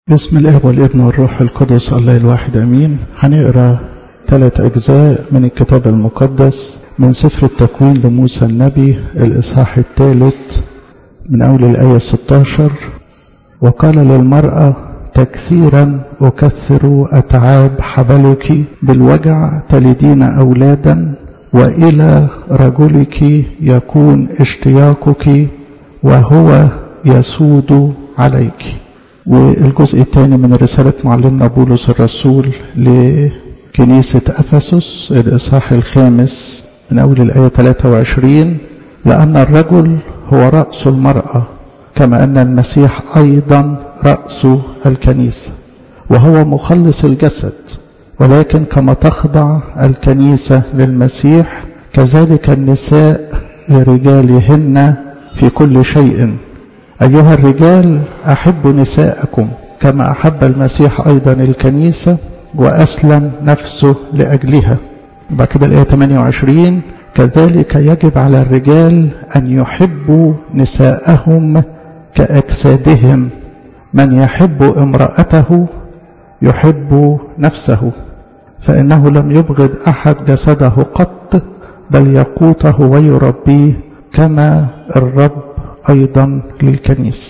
بسم الاب والابن والروح القدس الله الواحد امين هنقرا ثلاث اجزاء من الكتاب المقدس من سفر التكوين لموسى النبي الاصحاح الثالث من اول الايه 16 وقال للمراه تكثيرا اكثر اتعاب حبلك بالوجع تلدين اولادا والى رجلك يكون اشتياقك وهو يسود عليك والجزء الثاني من رسالة معلمنا بولس الرسول لكنيسة أفسس الإصحاح الخامس من أول الآية 23 لأن الرجل هو رأس المرأة كما أن المسيح أيضا رأس الكنيسة وهو مخلص الجسد ولكن كما تخضع الكنيسة للمسيح كذلك النساء لرجالهن في كل شيء أيها الرجال أحبوا نساءكم كما أحب المسيح أيضا الكنيسة وأسلم نفسه لأجلها بعد كده الآية 28 كذلك يجب على الرجال أن يحبوا نساءهم كأجسادهم من يحب امرأته يحب نفسه فإنه لم يبغض أحد جسده قط بل يقوته ويربيه كما الرب أيضا للكنيسة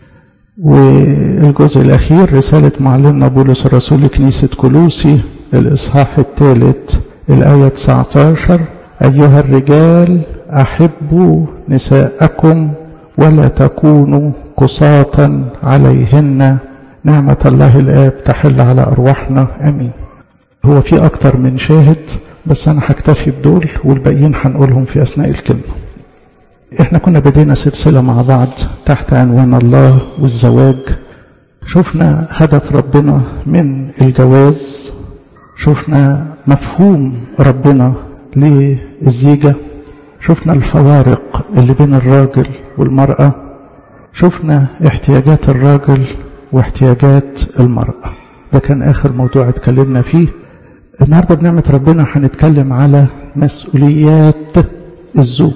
والجزء الأخير رسالة معلمنا بولس الرسول لكنيسة كلوسي الإصحاح الثالث الآية 19 أيها الرجال أحبوا نساءكم ولا تكونوا قساطا عليهن نعمة الله الآب تحل على أرواحنا أمين هو في أكتر من شاهد بس أنا هكتفي بدول والباقيين هنقولهم في أثناء الكلمة احنا كنا بدينا سلسلة مع بعض تحت عنوان الله والزواج شفنا هدف ربنا من الجواز شفنا مفهوم ربنا للزيجة شفنا الفوارق اللي بين الراجل والمرأة شفنا احتياجات الراجل واحتياجات المرأة ده كان آخر موضوع اتكلمنا فيه النهاردة بنعمة ربنا هنتكلم على مسؤوليات الزوج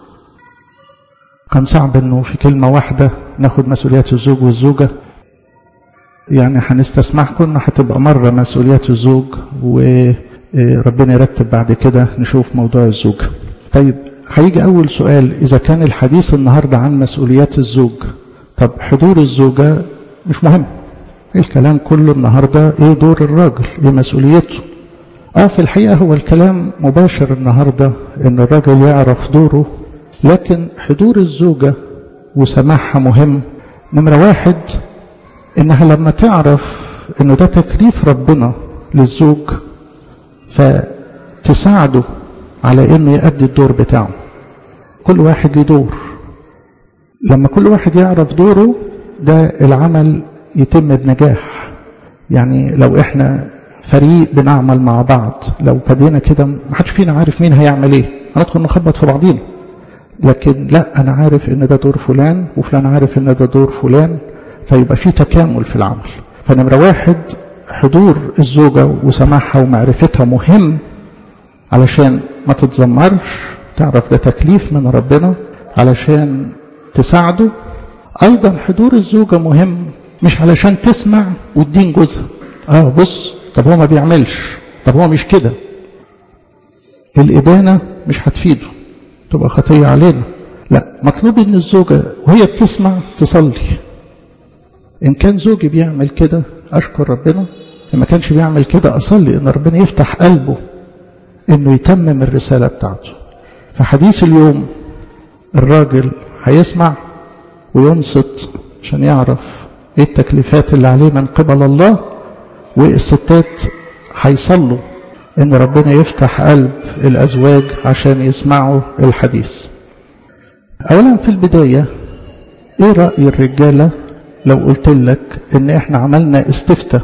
كان صعب انه في كلمة واحدة ناخد مسؤوليات الزوج والزوجة يعني هنستسمحكم انه هتبقى مرة مسؤوليات الزوج وربنا يرتب بعد كده نشوف موضوع الزوجة طيب هيجي اول سؤال اذا كان الحديث النهاردة عن مسؤوليات الزوج طب حضور الزوجة مش مهم الكلام كله النهاردة ايه دور الراجل ايه مسؤوليته اه في الحقيقة هو الكلام مباشر النهاردة ان الراجل يعرف دوره لكن حضور الزوجة وسماعها مهم نمرة واحد انها لما تعرف انه ده تكليف ربنا للزوج فتساعده على انه يؤدي الدور بتاعه كل واحد له دور لما كل واحد يعرف دوره ده العمل يتم بنجاح يعني لو احنا فريق بنعمل مع بعض لو بدينا كده محدش فينا عارف مين هيعمل ايه هندخل نخبط في بعضينا لكن لا أنا عارف إن ده دور فلان وفلان عارف إن ده دور فلان فيبقى في تكامل في العمل فنمرة واحد حضور الزوجة وسماعها ومعرفتها مهم علشان ما تتذمرش تعرف ده تكليف من ربنا علشان تساعده أيضا حضور الزوجة مهم مش علشان تسمع وتدين جوزها اه بص طب هو ما بيعملش طب هو مش كده الإدانة مش هتفيده تبقى خطية علينا لا مطلوب ان الزوجة وهي بتسمع تصلي ان كان زوجي بيعمل كده اشكر ربنا ان ما كانش بيعمل كده اصلي ان ربنا يفتح قلبه انه يتمم الرسالة بتاعته فحديث اليوم الراجل هيسمع وينصت عشان يعرف ايه التكليفات اللي عليه من قبل الله والستات هيصلوا ان ربنا يفتح قلب الازواج عشان يسمعوا الحديث اولا في البداية ايه رأي الرجالة لو قلت لك ان احنا عملنا استفتاء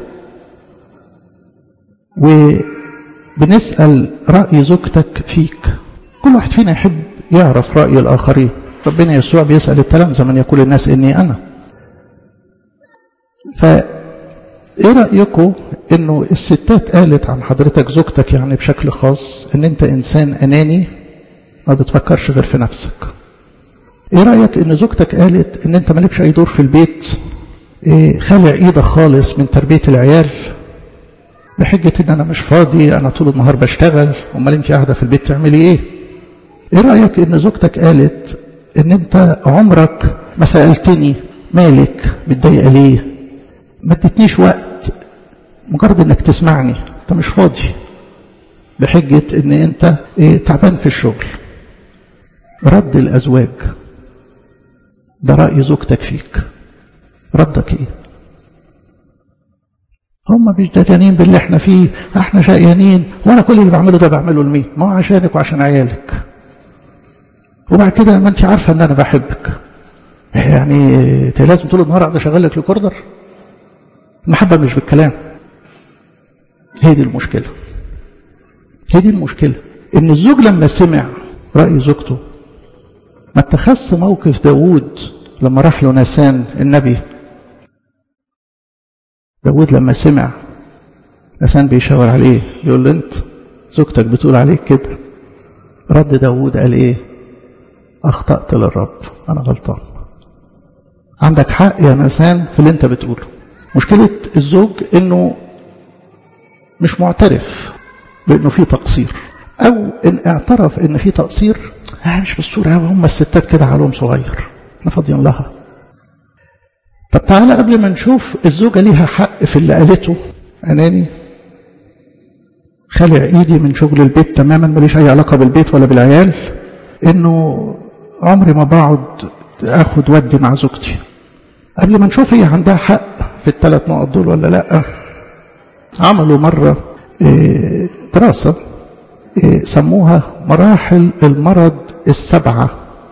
وبنسأل رأي زوجتك فيك كل واحد فينا يحب يعرف رأي الاخرين ربنا يسوع بيسأل التلامذة من يقول الناس اني انا ف ايه رأيكم انه الستات قالت عن حضرتك زوجتك يعني بشكل خاص ان انت انسان اناني ما بتفكرش غير في نفسك ايه رأيك ان زوجتك قالت ان انت مالكش اي دور في البيت إيه خلع ايدك خالص من تربية العيال بحجة ان انا مش فاضي انا طول النهار بشتغل امال انت قاعدة في البيت تعملي ايه ايه رأيك ان زوجتك قالت ان انت عمرك ما سألتني مالك متضايقة ليه ما ادتنيش وقت مجرد انك تسمعني انت مش فاضي بحجة ان انت ايه تعبان في الشغل رد الازواج ده رأي زوجتك فيك ردك ايه هم مش دريانين باللي احنا فيه احنا شقيانين وانا كل اللي بعمله ده بعمله لمين ما هو عشانك وعشان عيالك وبعد كده ما انت عارفه ان انا بحبك يعني انت لازم طول النهار اقعد اشغل لك ريكوردر المحبه مش بالكلام هي دي المشكله هي دي المشكله ان الزوج لما سمع راي زوجته ما اتخذش موقف داوود لما راح له ناسان النبي داود لما سمع ناسان بيشاور عليه يقول له انت زوجتك بتقول عليك كده رد داود قال ايه اخطأت للرب انا غلطان عندك حق يا ناسان في اللي انت بتقوله مشكلة الزوج انه مش معترف بانه في تقصير او ان اعترف ان في تقصير آه مش بالصورة هم الستات كده عقلهم صغير احنا فاضيين لها طب تعالى قبل ما نشوف الزوجة ليها حق في اللي قالته أناني خلع إيدي من شغل البيت تماما ماليش أي علاقة بالبيت ولا بالعيال إنه عمري ما بقعد آخد ودي مع زوجتي قبل ما نشوف هي عندها حق في الثلاث نقط دول ولا لأ عملوا مرة دراسة سموها مراحل المرض السبعة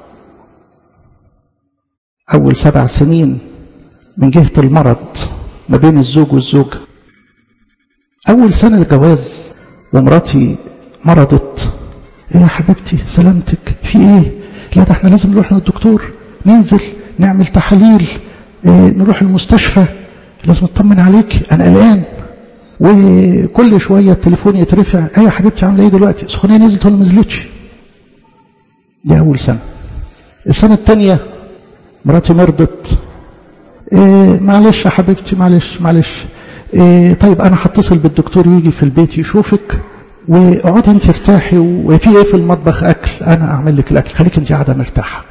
أول سبع سنين من جهة المرض ما بين الزوج والزوجة أول سنة جواز ومراتي مرضت إيه يا حبيبتي سلامتك في إيه لا ده احنا لازم نروح للدكتور ننزل نعمل تحاليل إيه نروح المستشفى لازم اطمن عليك أنا قلقان وكل شوية التليفون يترفع ايه يا حبيبتي عاملة ايه دلوقتي سخونية نزلت ولا ما نزلتش دي أول سنة السنة الثانية مراتي مرضت إيه معلش يا حبيبتي معلش معلش إيه طيب انا هتصل بالدكتور يجي في البيت يشوفك واقعدي انت ارتاحي وفي ايه في المطبخ اكل انا اعمل لك الاكل خليك انت قاعده مرتاحه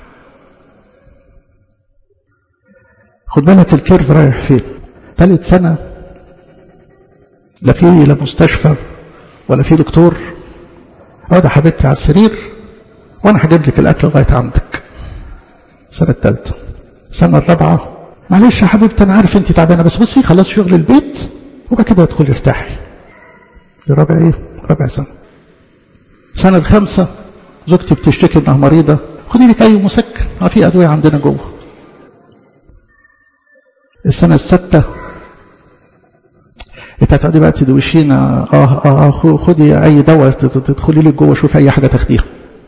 خد بالك الكيرف رايح فين ثالث سنه لا في لا مستشفى ولا في دكتور اقعد يا حبيبتي على السرير وانا هجيب لك الاكل لغايه عندك السنه الثالثه السنه الرابعه معلش يا حبيبتي انا عارف انت تعبانه بس بصي خلص شغل البيت وبعد كده ادخلي ارتاحي دي رابع ايه رابع سنه السنه الخامسه زوجتي بتشتكي انها مريضه خدي لك اي مسكن اه في ادويه عندنا جوه السنه السادسه انت هتقعدي بقى تدوشينا اه اه, آه خدي اي دواء تدخلي لك جوه شوفي اي حاجه تاخديها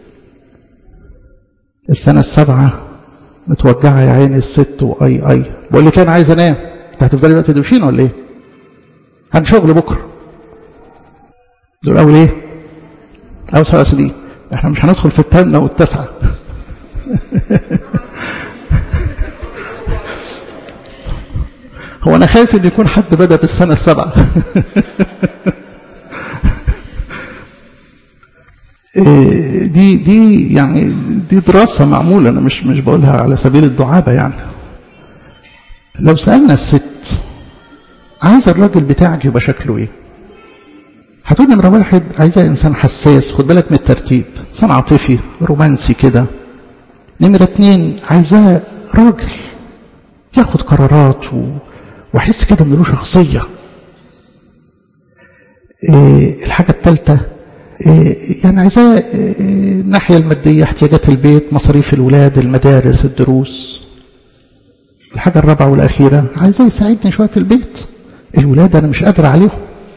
السنه السابعه متوجعه يا عيني الست واي اي بقول لك انا عايز انام انت هتفضلي بقى تدوشين ولا ايه عندي شغل بكره دول اول ايه اول سبع سنين احنا مش هندخل في الثامنه والتاسعه هو انا خايف ان يكون حد بدا بالسنه السابعه دي دي يعني دي دراسة معمولة أنا مش مش بقولها على سبيل الدعابة يعني لو سألنا الست عايز الراجل بتاعك يبقى شكله إيه؟ هتقول نمرة واحد عايزاه إنسان حساس خد بالك من الترتيب إنسان عاطفي رومانسي كده نمرة اتنين عايزاه راجل ياخد قرارات و... وأحس كده إنه له شخصية إيه الحاجة الثالثة يعني عايزاه الناحية المادية احتياجات البيت مصاريف الولاد المدارس الدروس الحاجة الرابعة والأخيرة عايزاه يساعدني شوية في البيت الولاد أنا مش قادر عليهم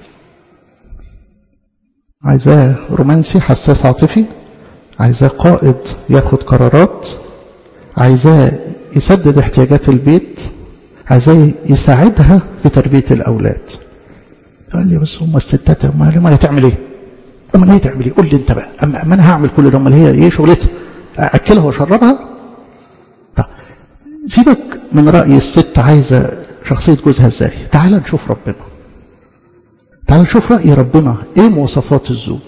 عايزاه رومانسي حساس عاطفي عايزاه قائد ياخد قرارات عايزاه يسدد احتياجات البيت عايزاه يساعدها في تربية الأولاد قال لي بس هم الستات ما هتعمل ايه امال هي تعمل ايه قول لي انت بقى اما أما انا هعمل كل ده امال هي ايه شغلتها اكلها واشربها طب سيبك من راي الست عايزه شخصية جوزها ازاي تعال نشوف ربنا تعال نشوف رأي ربنا ايه مواصفات الزوج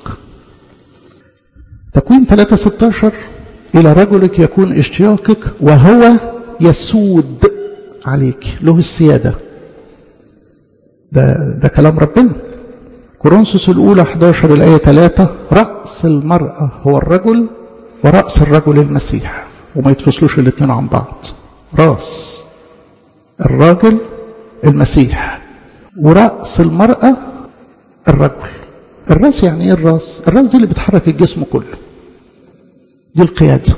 تكوين 3 16 إلى رجلك يكون اشتياقك وهو يسود عليك له السيادة ده, ده كلام ربنا كورنثوس الأولى 11 الآية 3 رأس المرأة هو الرجل ورأس الرجل المسيح وما يتفصلوش الاثنين عن بعض راس الراجل المسيح ورأس المرأة الرجل الراس يعني ايه الراس الراس دي اللي بتحرك الجسم كله دي القيادة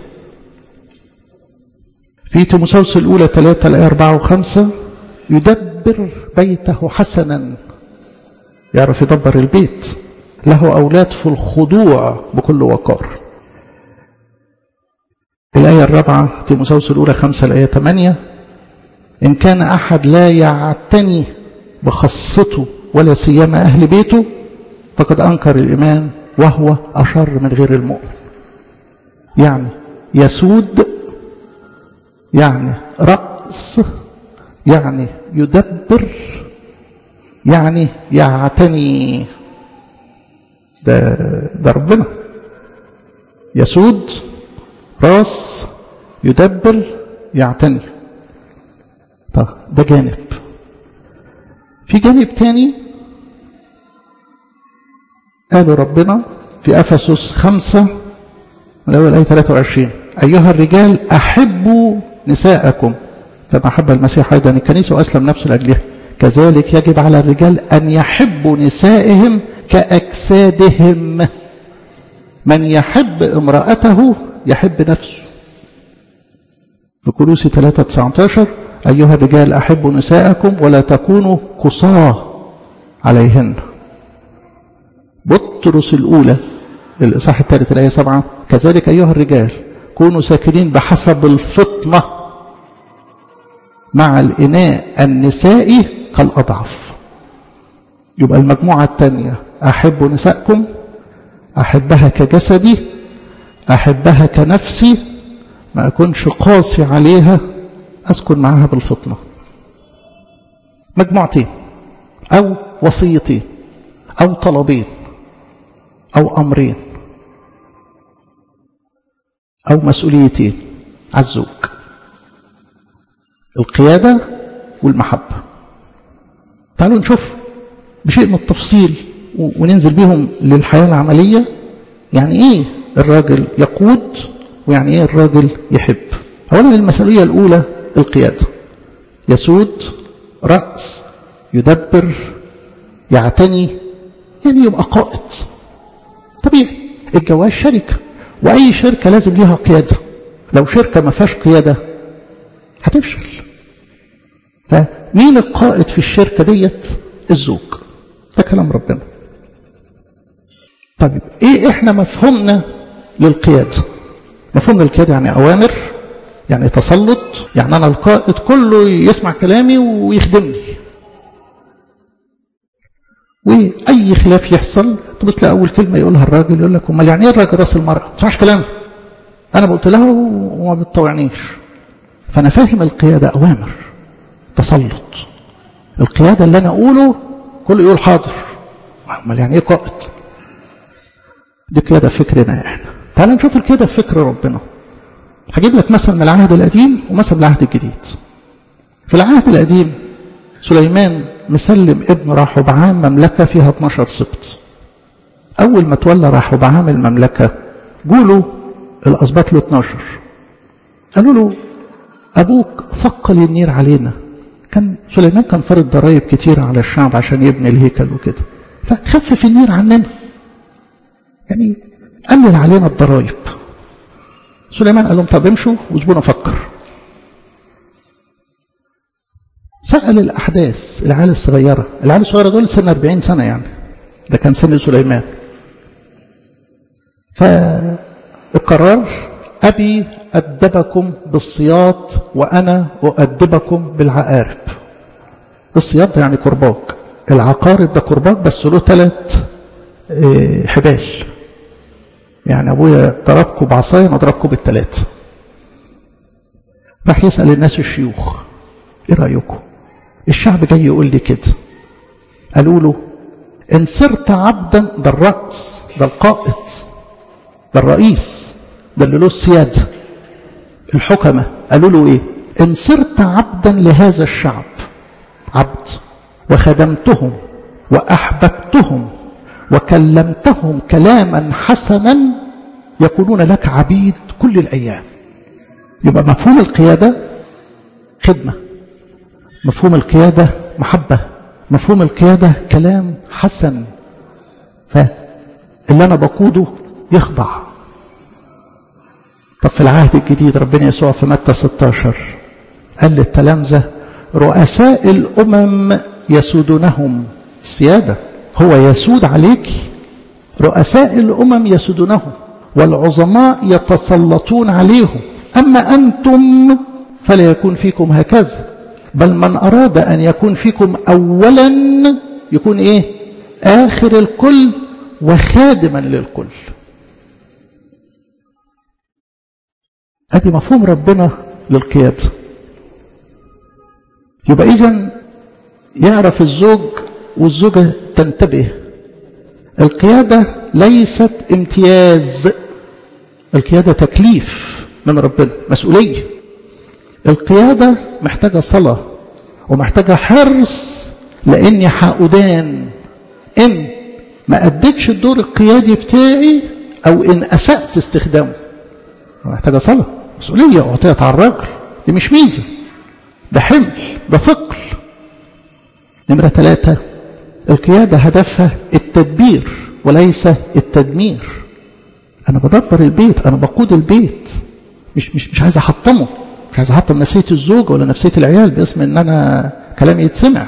في تيموثاوس الأولى 3 الآية 4 و5 يدبر بيته حسنا يعرف يدبر البيت له أولاد في الخضوع بكل وقار الآية الرابعة تيموثاوس الأولى 5 الآية 8 إن كان أحد لا يعتني بخاصته ولا سيما أهل بيته فقد أنكر الإيمان وهو أشر من غير المؤمن يعني يسود يعني رأس يعني يدبر يعني يعتني ده, ده ربنا يسود راس يدبر يعتني طب ده جانب في جانب تاني قالوا ربنا في أفسس خمسة من أول آية 23 أيها الرجال أحبوا نساءكم كما أحب المسيح أيضا الكنيسة وأسلم نفسه لأجلها كذلك يجب على الرجال أن يحبوا نسائهم كأجسادهم من يحب امرأته يحب نفسه في كلوسي 3 19 أيها الرجال أحبوا نساءكم ولا تكونوا قصاه عليهن بطرس الأولى الإصحاح الثالث الآية 7 كذلك أيها الرجال كونوا ساكنين بحسب الفطنة مع الإناء النسائي كالأضعف يبقى المجموعة الثانية أحب نسائكم أحبها كجسدي أحبها كنفسي ما أكونش قاسي عليها أسكن معها بالفطنة مجموعتين أو وصيتين أو طلبين أو أمرين أو مسؤوليتين على الزوج القيادة والمحبة تعالوا نشوف بشيء من التفصيل وننزل بهم للحياة العملية يعني إيه الراجل يقود ويعني إيه الراجل يحب أولا المسؤولية الأولى القيادة يسود رأس يدبر يعتني يعني يبقى قائد طبيعي الجواز شركة وأي شركة لازم ليها قيادة لو شركة ما فيهاش قيادة هتفشل فمين القائد في الشركة ديت الزوج ده كلام ربنا طيب ايه احنا مفهومنا للقيادة مفهوم القيادة يعني اوامر يعني تسلط يعني انا القائد كله يسمع كلامي ويخدمني واي خلاف يحصل تبص تلاقي اول كلمه يقولها الراجل يقول لك امال يعني ايه الراجل راس المرأة ما تسمعش كلامي انا قلت لها وما بتطوعنيش فانا فاهم القياده اوامر تسلط القياده اللي انا اقوله كله يقول حاضر امال يعني ايه قائد دي قياده فكرنا احنا تعال نشوف القياده في فكر ربنا هجيب لك مثل من العهد القديم ومثل من العهد الجديد في العهد القديم سليمان مسلم ابن راحبعام مملكة فيها 12 سبط أول ما تولى راحبعام المملكة قولوا الأسباط له 12 قالوا له أبوك ثقل النير علينا كان سليمان كان فرض ضرائب كتير على الشعب عشان يبني الهيكل وكده فخفف النير عننا يعني قلل علينا الضرائب سليمان قال لهم طب امشوا وزبونا فكر سأل الأحداث العيال الصغيرة العيال الصغيرة دول سن 40 سنة يعني ده كان سن سليمان فالقرار أبي أدبكم بالصياط وأنا أؤدبكم بالعقارب الصياط ده يعني كرباج العقارب ده كرباج بس له ثلاث حبال يعني أبويا ضربكم بعصاية أنا أضربكم بالثلاثة راح يسأل الناس الشيوخ إيه رأيكم الشعب جاي يقول لي كده قالوا له إن صرت عبدا ده الرأس ده القائد ده الرئيس ده اللي له السيادة الحكمة قالوا له إيه إن صرت عبدا لهذا الشعب عبد وخدمتهم وأحببتهم وكلمتهم كلاما حسنا يكونون لك عبيد كل الأيام يبقى مفهوم القيادة خدمة مفهوم القيادة محبة مفهوم القيادة كلام حسن فاللي أنا بقوده يخضع طب في العهد الجديد ربنا يسوع في متى 16 قال للتلامذة رؤساء الأمم يسودونهم السيادة هو يسود عليك رؤساء الأمم يسودونهم والعظماء يتسلطون عليهم أما أنتم فلا يكون فيكم هكذا بل من أراد أن يكون فيكم أولا يكون إيه آخر الكل وخادما للكل ادي مفهوم ربنا للقيادة يبقى اذا يعرف الزوج والزوجة تنتبه القيادة ليست امتياز القيادة تكليف من ربنا مسؤولية القيادة محتاجة صلاة ومحتاجة حرص لاني حقودان ان ما اديتش الدور القيادي بتاعي او ان اسأت استخدامه محتاجة صلاة مسؤولية أعطيت على الراجل دي مش ميزة ده حمل ده ثقل نمرة ثلاثة القيادة هدفها التدبير وليس التدمير أنا بدبر البيت أنا بقود البيت مش مش مش عايز أحطمه مش عايز أحطم نفسية الزوج ولا نفسية العيال باسم إن أنا كلامي يتسمع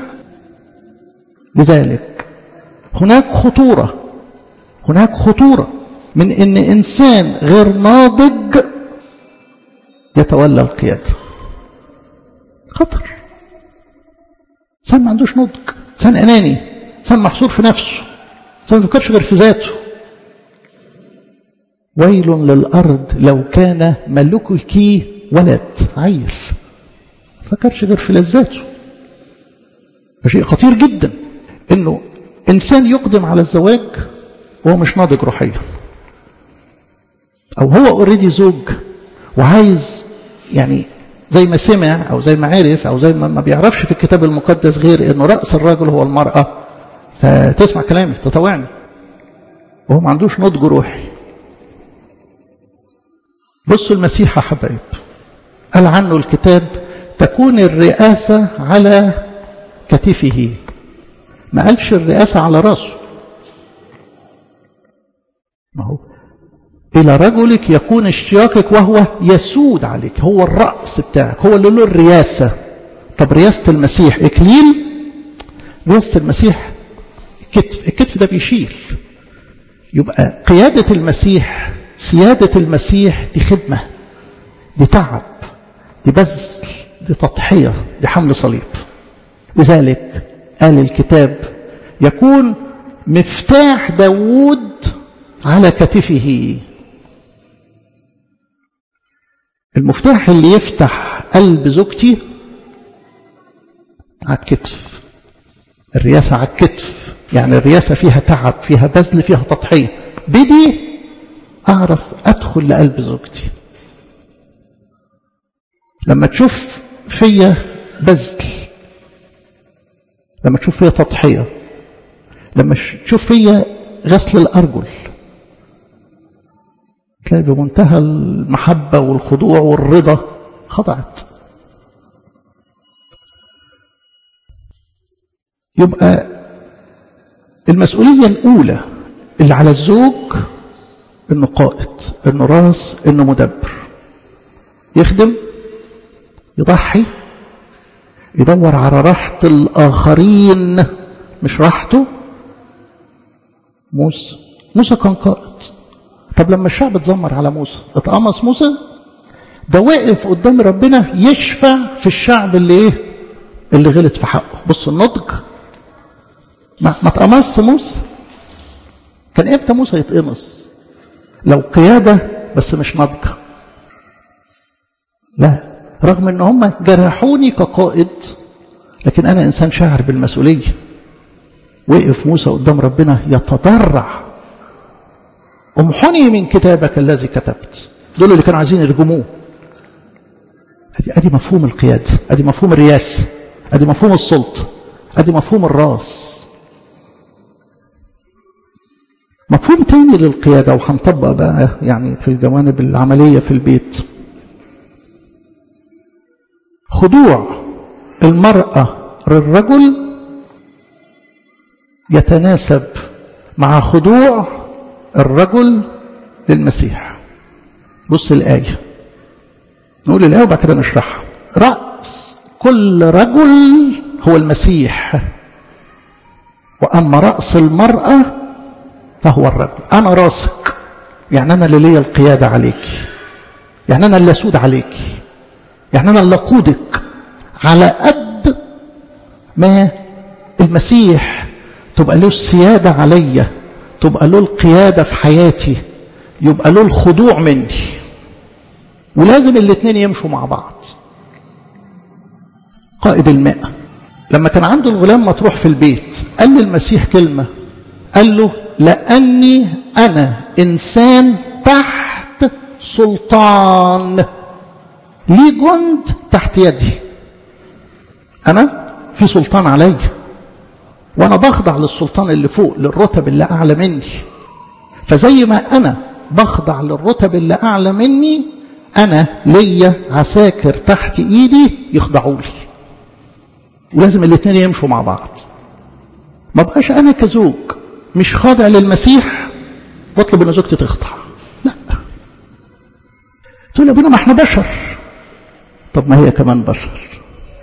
لذلك هناك خطورة هناك خطورة من ان انسان غير ناضج يتولى القيادة خطر انسان ما عندوش نضج انسان اناني انسان محصور في نفسه انسان ما بيفكرش غير في ذاته ويل للارض لو كان ملكك ولد عيل ما فكرش غير في لذاته شيء خطير جدا انه انسان يقدم على الزواج وهو مش ناضج روحيا او هو اوريدي زوج وعايز يعني زي ما سمع او زي ما عرف او زي ما ما بيعرفش في الكتاب المقدس غير انه راس الرجل هو المراه فتسمع كلامي تطوعني وهو ما عندوش نضج روحي بصوا المسيح يا حبايب قال عنه الكتاب تكون الرئاسة على كتفه ما قالش الرئاسة على راسه ما هو إلى رجلك يكون اشتياقك وهو يسود عليك هو الرأس بتاعك هو اللي له الرياسة طب رياسة المسيح إكليل رياسة المسيح كتف الكتف ده بيشيل يبقى قيادة المسيح سيادة المسيح دي خدمة دي تعب دي بذل دي تضحية دي حمل صليب لذلك قال الكتاب يكون مفتاح داوود على كتفه المفتاح اللي يفتح قلب زوجتي على الكتف الرياسة على الكتف يعني الرياسة فيها تعب فيها بذل فيها تضحية بدي أعرف أدخل لقلب زوجتي لما تشوف فيا بذل لما تشوف فيا تضحية لما تشوف فيا غسل الأرجل تلاقي بمنتهى المحبة والخضوع والرضا خضعت يبقى المسؤولية الأولى اللي على الزوج انه قائد انه راس انه مدبر يخدم يضحي يدور على راحة الآخرين مش راحته موسى موسى كان قائد طب لما الشعب اتذمر على موسى اتقمص موسى ده وقف قدام ربنا يشفع في الشعب اللي ايه اللي غلط في حقه بص النضج ما ما اتقمصش موسى كان امتى موسى يتقمص لو قيادة بس مش نضج لا رغم ان هم جرحوني كقائد لكن أنا إنسان شاعر بالمسؤولية وقف موسى قدام ربنا يتضرع امحني من كتابك الذي كتبت دول اللي كانوا عايزين يرجموه ادي ادي مفهوم القياده ادي مفهوم الرياسه ادي مفهوم السلطه ادي مفهوم الراس مفهوم تاني للقياده وهنطبق بقى يعني في الجوانب العمليه في البيت خضوع المراه للرجل يتناسب مع خضوع الرجل للمسيح بص الآية نقول الآية وبعد كده نشرحها رأس كل رجل هو المسيح وأما رأس المرأة فهو الرجل أنا راسك يعني أنا اللي ليا القيادة عليك يعني أنا اللي أسود عليك يعني أنا اللي أقودك على قد ما المسيح تبقى له السيادة عليا تبقى له القيادة في حياتي يبقى له الخضوع مني ولازم الاثنين يمشوا مع بعض قائد الماء لما كان عنده الغلام مطروح في البيت قال للمسيح كلمة قال له لأني أنا إنسان تحت سلطان لي جند تحت يدي أنا في سلطان عليّ وانا بخضع للسلطان اللي فوق للرتب اللي اعلى مني فزي ما انا بخضع للرتب اللي اعلى مني انا ليا عساكر تحت ايدي يخضعوا لي ولازم الاثنين يمشوا مع بعض ما بقاش انا كزوج مش خاضع للمسيح واطلب ان زوجتي تخضع لا تقول يا ابونا ما احنا بشر طب ما هي كمان بشر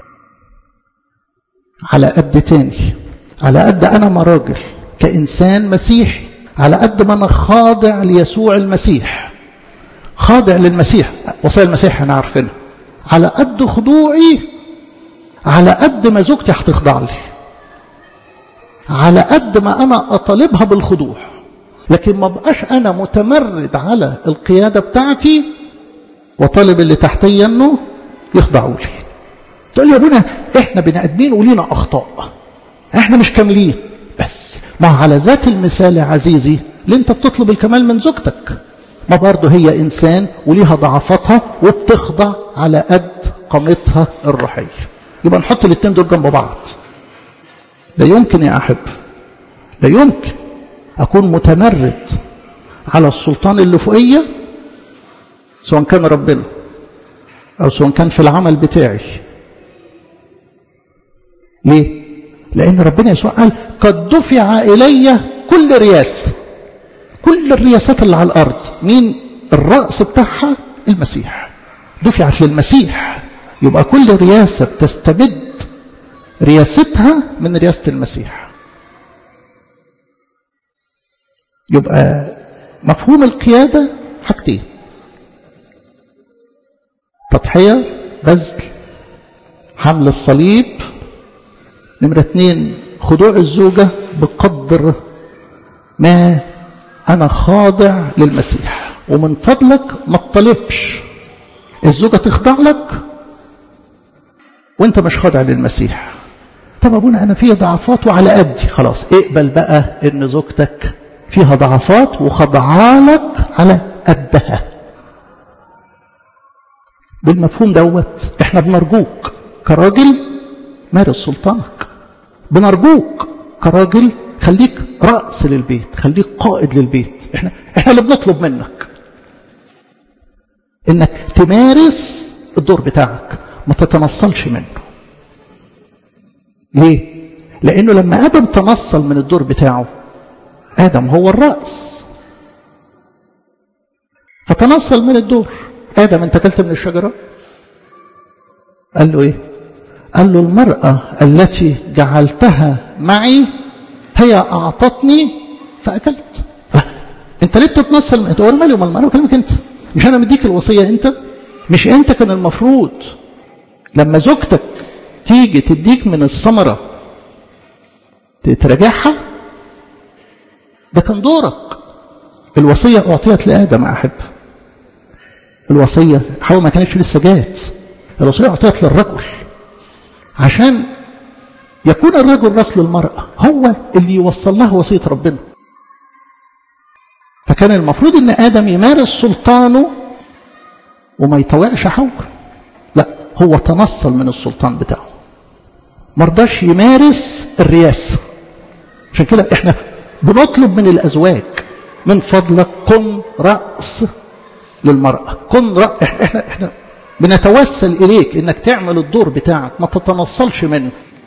على قد تاني على قد أنا ما راجل كإنسان مسيحي على قد ما أنا خاضع ليسوع المسيح خاضع للمسيح وصايا المسيح احنا عارفينها على قد خضوعي على قد ما زوجتي هتخضع لي على قد ما أنا أطالبها بالخضوع لكن ما بقاش أنا متمرد على القيادة بتاعتي وطالب اللي تحتي أنه يخضعوا لي تقول لي يا ابونا احنا بني ادمين ولينا اخطاء احنا مش كاملين بس ما على ذات المثال يا عزيزي اللي انت بتطلب الكمال من زوجتك ما برضه هي انسان وليها ضعفاتها وبتخضع على قد قامتها الروحيه يبقى نحط الاثنين دول جنب بعض لا يمكن يا احب لا يمكن اكون متمرد على السلطان اللي فوقيه سواء كان ربنا او سواء كان في العمل بتاعي ليه لان ربنا يسوع قال قد دفع الي كل رياسه كل الرياسات اللي على الارض مين الراس بتاعها المسيح دفعت للمسيح يبقى كل رياسه بتستبد رياستها من رياسه المسيح يبقى مفهوم القياده حاجتين تضحيه بذل حمل الصليب نمرة اتنين خضوع الزوجة بقدر ما أنا خاضع للمسيح ومن فضلك ما تطلبش الزوجة تخضع لك وانت مش خاضع للمسيح طب ابونا انا فيها ضعفات وعلى قدي خلاص اقبل بقى ان زوجتك فيها ضعفات وخضعالك على قدها بالمفهوم دوت احنا بنرجوك كراجل مارس سلطانك بنرجوك كراجل خليك رأس للبيت خليك قائد للبيت احنا احنا اللي بنطلب منك انك تمارس الدور بتاعك ما تتنصلش منه ليه لانه لما ادم تنصل من الدور بتاعه ادم هو الرأس فتنصل من الدور ادم انت اكلت من الشجره قال له ايه قال له المرأة التي جعلتها معي هي أعطتني فأكلت أنت ليه بتتنصل أنت أول مالي وما المرأة بكلمك أنت مش أنا مديك الوصية أنت مش أنت كان المفروض لما زوجتك تيجي تديك من الثمرة تراجعها ده كان دورك الوصية أعطيت لآدم أحب الوصية حواء ما كانتش لسه جات الوصية أعطيت للرجل عشان يكون الرجل راس للمرأة هو اللي يوصل لها وصية ربنا فكان المفروض ان ادم يمارس سلطانه وما يطوعش حواء لا هو تنصل من السلطان بتاعه مرضاش يمارس الرياسة عشان كده احنا بنطلب من الازواج من فضلك كن رأس للمرأة كن رأس احنا, احنا, احنا بنتوسل اليك انك تعمل الدور بتاعك ما تتنصلش منه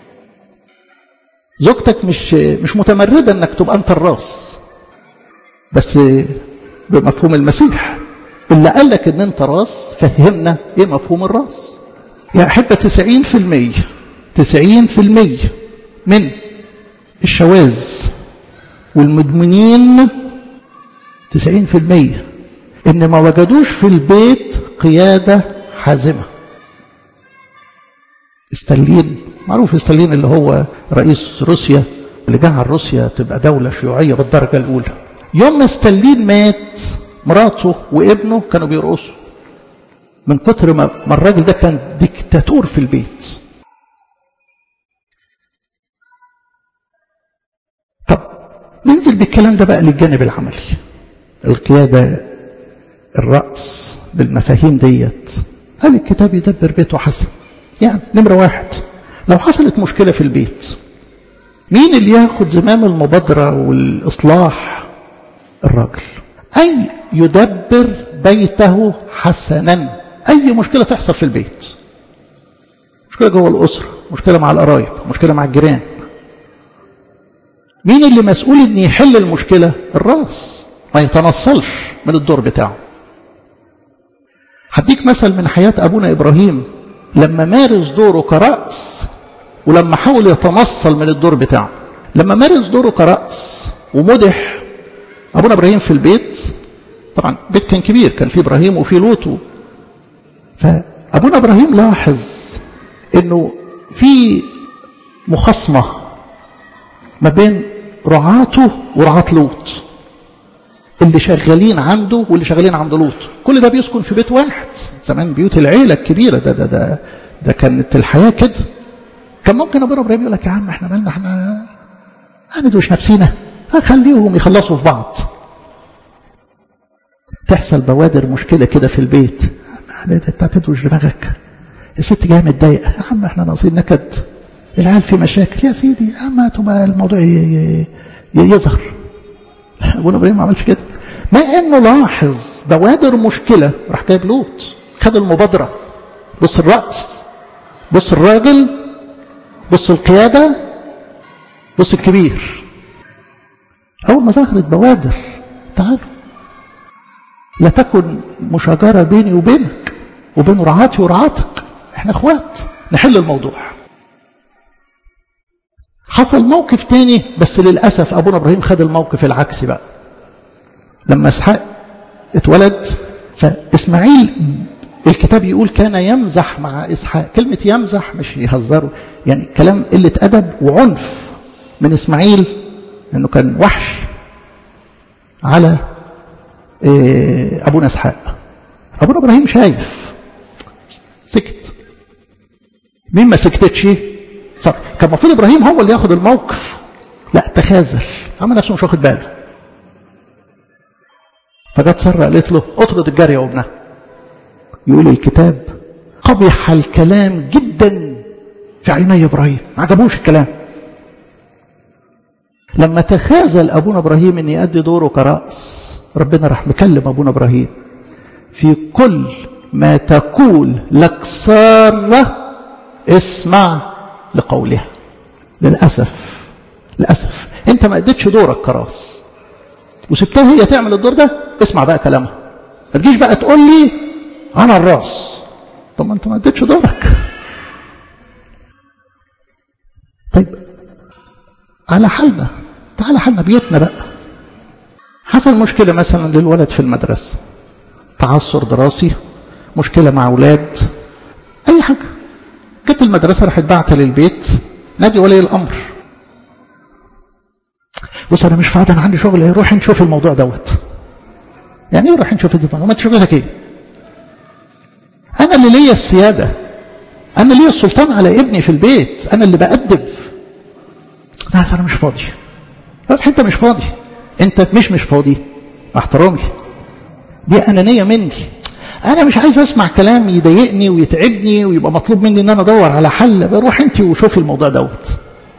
زوجتك مش مش متمردة انك تبقى انت الراس بس بمفهوم المسيح اللي قال لك ان انت راس فهمنا ايه مفهوم الراس يا احبة تسعين في المية تسعين في المية من الشواذ والمدمنين تسعين في المية ان ما وجدوش في البيت قيادة حازمة استالين معروف استالين اللي هو رئيس روسيا اللي جعل روسيا تبقى دولة شيوعية بالدرجة الأولى يوم ما ستالين مات مراته وابنه كانوا بيرقصوا من كتر ما الراجل ده كان ديكتاتور في البيت طب ننزل بالكلام ده بقى للجانب العملي القيادة الرأس بالمفاهيم ديت هل الكتاب يدبر بيته حسن يعني نمرة واحد لو حصلت مشكلة في البيت مين اللي ياخد زمام المبادرة والإصلاح الراجل أي يدبر بيته حسنا أي مشكلة تحصل في البيت مشكلة جوه الأسرة مشكلة مع القرايب مشكلة مع الجيران مين اللي مسؤول ان يحل المشكلة الراس ما يتنصلش من الدور بتاعه هديك مثل من حياة أبونا إبراهيم لما مارس دوره كرأس ولما حاول يتنصل من الدور بتاعه لما مارس دوره كرأس ومدح أبونا إبراهيم في البيت طبعا بيت كان كبير كان فيه إبراهيم وفيه لوط فأبونا إبراهيم لاحظ أنه في مخاصمة ما بين رعاته ورعاة لوط اللي شغالين عنده واللي شغالين عند لوط كل ده بيسكن في بيت واحد زمان بيوت العيلة الكبيرة ده ده ده, ده كانت الحياة كده كان ممكن ابونا ابراهيم يقول لك يا عم احنا مالنا احنا هندوش نفسينا خليهم يخلصوا في بعض تحصل بوادر مشكلة كده في البيت انت تدوش دماغك الست جايه متضايقه يا عم احنا ناقصين نكد العيال في مشاكل يا سيدي يا عم تبقى الموضوع يظهر ابونا ابراهيم ما عملش كده ما انه لاحظ بوادر مشكله راح جايب لوط خد المبادره بص الراس بص الراجل بص القياده بص الكبير اول ما ظهرت بوادر تعالوا لا تكن مشاجره بيني وبينك وبين رعاتي ورعاتك احنا اخوات نحل الموضوع حصل موقف تاني بس للأسف أبونا إبراهيم خد الموقف العكسي بقى لما إسحاق اتولد فإسماعيل الكتاب يقول كان يمزح مع إسحاق كلمة يمزح مش يهزروا يعني كلام قلة أدب وعنف من إسماعيل أنه كان وحش على أبونا إسحاق أبونا إبراهيم شايف سكت مين ما سكتتش صار كان المفروض ابراهيم هو اللي ياخد الموقف لا تخاذل عمل نفسه مش واخد باله فجت ساره قالت له اطرد الجاريه وابنها يقول الكتاب قبح الكلام جدا في عيني ابراهيم ما عجبوش الكلام لما تخاذل ابونا ابراهيم ان يؤدي دوره كراس ربنا راح مكلم ابونا ابراهيم في كل ما تقول لك ساره اسمع لقولها للأسف للأسف أنت ما أديتش دورك كراس وسبتها هي تعمل الدور ده اسمع بقى كلامها ما تجيش بقى تقول لي أنا الراس طب ما أنت ما أديتش دورك طيب على حالنا تعالى حالنا بيوتنا بقى حصل مشكلة مثلا للولد في المدرسة تعثر دراسي مشكلة مع أولاد أي حاجة جت المدرسة راحت بعتها للبيت نادي ولي الأمر بص أنا مش فاضي أنا عندي شغل روح نشوف الموضوع دوت يعني ايه روح نشوف الموضوع ما تشغلك ايه أنا اللي ليا السيادة أنا ليا السلطان على ابني في البيت أنا اللي بأدب لا انا مش فاضي انت مش فاضي انت مش مش فاضي احترامي دي انانيه مني انا مش عايز اسمع كلام يضايقني ويتعبني ويبقى مطلوب مني ان انا ادور على حل بروح انت وشوفي الموضوع دوت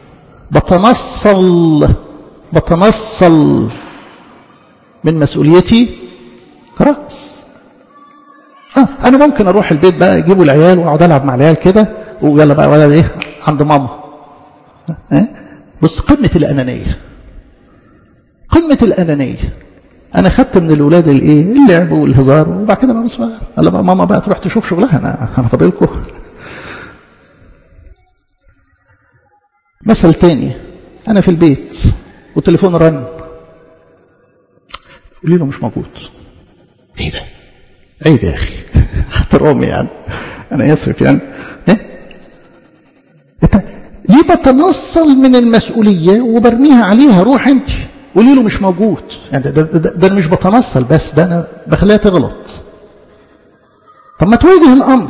بتنصل بتنصل من مسؤوليتي كرأس آه انا ممكن اروح البيت بقى يجيبوا العيال واقعد العب مع العيال كده ويلا بقى ولا ايه عند ماما آه؟ بص قمه الانانيه قمه الانانيه انا خدت من الاولاد الايه اللعب والهزار وبعد كده بقى بص بقى قال بقى ماما بقى تروح تشوف شغلها انا انا فاضلكم مثل تاني انا في البيت والتليفون رن قولي له مش موجود ايه ده عيب يا اخي احترامي يعني انا اسف يعني ايه انت ليه بتنصل من المسؤوليه وبرميها عليها روح انت قولي له مش موجود يعني ده, ده, ده, ده انا مش بتنصل بس ده انا بخليها تغلط طب ما تواجه الامر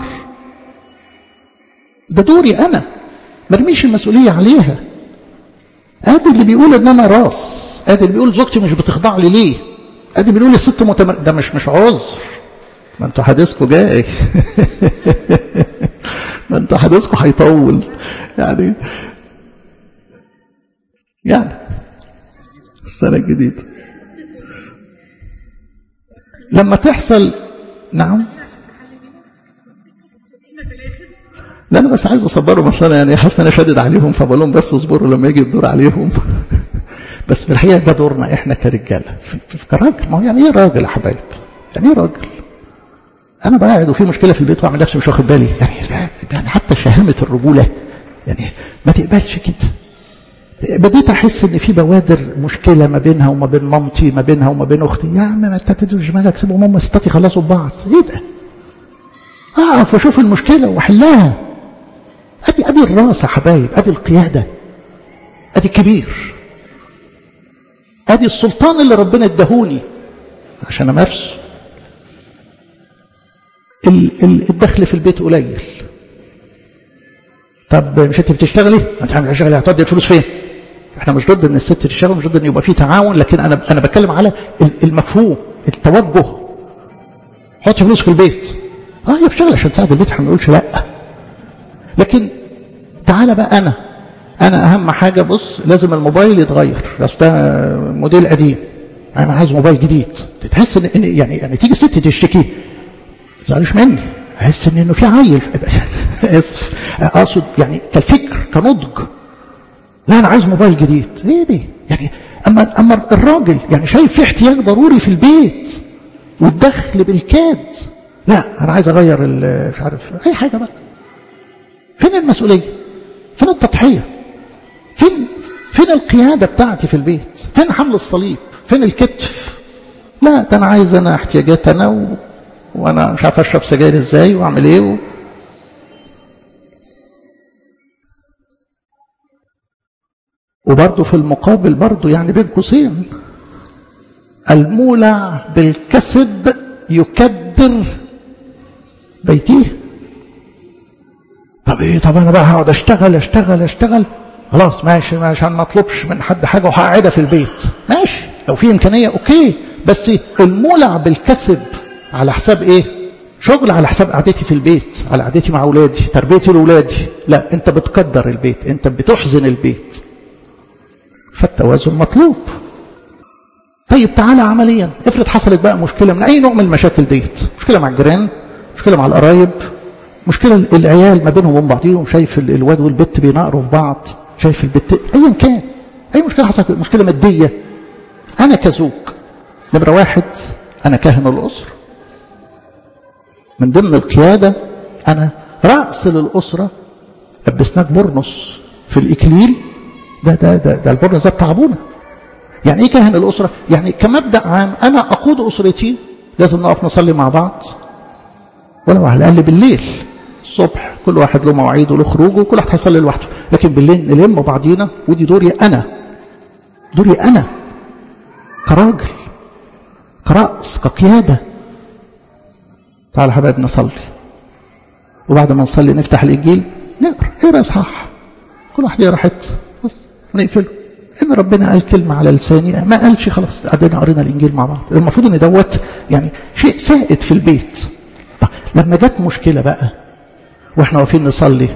ده دوري انا مرميش المسؤوليه عليها ادي اللي بيقول ان انا راس ادي اللي بيقول زوجتي مش بتخضع لي ليه ادي بيقول الست متمر ده مش مش عذر ما انتوا حديثكم جاي ما انتوا حديثكم هيطول يعني يعني السنة الجديدة لما تحصل نعم لا انا بس عايز اصبرهم اصل انا يعني حاسس انا شادد عليهم فبقول لهم بس اصبروا لما يجي الدور عليهم بس في الحقيقه ده دورنا احنا كرجاله في كراجل ما هو يعني ايه راجل يا حبايب؟ يعني ايه راجل؟ انا بقعد وفي مشكله في البيت واعمل نفسي مش واخد بالي يعني يعني حتى شهامه الرجوله يعني ما تقبلش كده بديت احس ان في بوادر مشكله ما بينها وما بين مامتي ما بينها وما بين اختي يا عم ما انت تدوش دماغك سيبهم هم ستاتي يخلصوا ببعض ايه ده؟ اقف واشوف المشكله واحلها ادي ادي الراس يا حبايب ادي القياده ادي الكبير ادي السلطان اللي ربنا اداهوني عشان امارسه الدخل في البيت قليل طب مش انت بتشتغلي انت هتشتغلي هتودي الفلوس فين احنا مش ضد ان الست تشتغل مش ضد ان يبقى في تعاون لكن انا انا بتكلم على المفهوم التوجه حطي فلوس في البيت اه هي بتشتغل عشان تساعد البيت احنا ما نقولش لا لكن تعالى بقى انا انا اهم حاجه بص لازم الموبايل يتغير بس ده موديل قديم انا عايز موبايل جديد تحس ان يعني يعني تيجي الست تشتكي ما تزعلوش مني احس ان انه في عيل اسف اقصد يعني كالفكر كنضج لا انا عايز موبايل جديد ايه دي يعني اما اما الراجل يعني شايف في احتياج ضروري في البيت والدخل بالكاد لا انا عايز اغير مش عارف اي حاجه بقى فين المسؤوليه فين التضحيه فين فين القياده بتاعتي في البيت فين حمل الصليب فين الكتف لا ده انا عايز انا احتياجات انا و... وانا مش عارف اشرب سجاير ازاي واعمل ايه و... وبرضه في المقابل برضه يعني بين قوسين المولع بالكسب يكدر بيتيه طب ايه طب انا بقى هقعد اشتغل اشتغل اشتغل خلاص ماشي عشان ما اطلبش من حد حاجه وهقعدها في البيت ماشي لو في امكانيه اوكي بس المولع بالكسب على حساب ايه شغل على حساب قعدتي في البيت على قعدتي مع اولادي تربيتي لاولادي لا انت بتقدر البيت انت بتحزن البيت فالتوازن مطلوب طيب تعالى عمليا افرض حصلت بقى مشكله من اي نوع من المشاكل ديت مشكله مع الجيران مشكله مع القرايب مشكله العيال ما بينهم وبين بعضهم شايف الواد والبت بينقروا في بعض شايف البت ايا كان اي مشكله حصلت مشكله ماديه انا كزوج نمره واحد انا كاهن الاسره من ضمن القياده انا راس للاسره لبسناك برنس في الاكليل ده ده ده, ده البرنس ده بتاع ابونا يعني ايه كاهن الاسره يعني كمبدا عام انا اقود اسرتي لازم نقف نصلي مع بعض ولو على الاقل بالليل الصبح كل واحد له مواعيده وله خروجه وكل واحد هيصلي لوحده لكن بالليل نلم بعضينا ودي دوري انا دوري انا كراجل كرأس كقياده تعالى حبايبنا نصلي وبعد ما نصلي نفتح الانجيل نقرا اقرا اصحاح كل واحد يقرا حته ونقفله ان ربنا قال كلمه على لساني ما قالش خلاص قعدنا قرينا الانجيل مع بعض المفروض ان دوت يعني شيء سائد في البيت طب لما جت مشكله بقى واحنا واقفين نصلي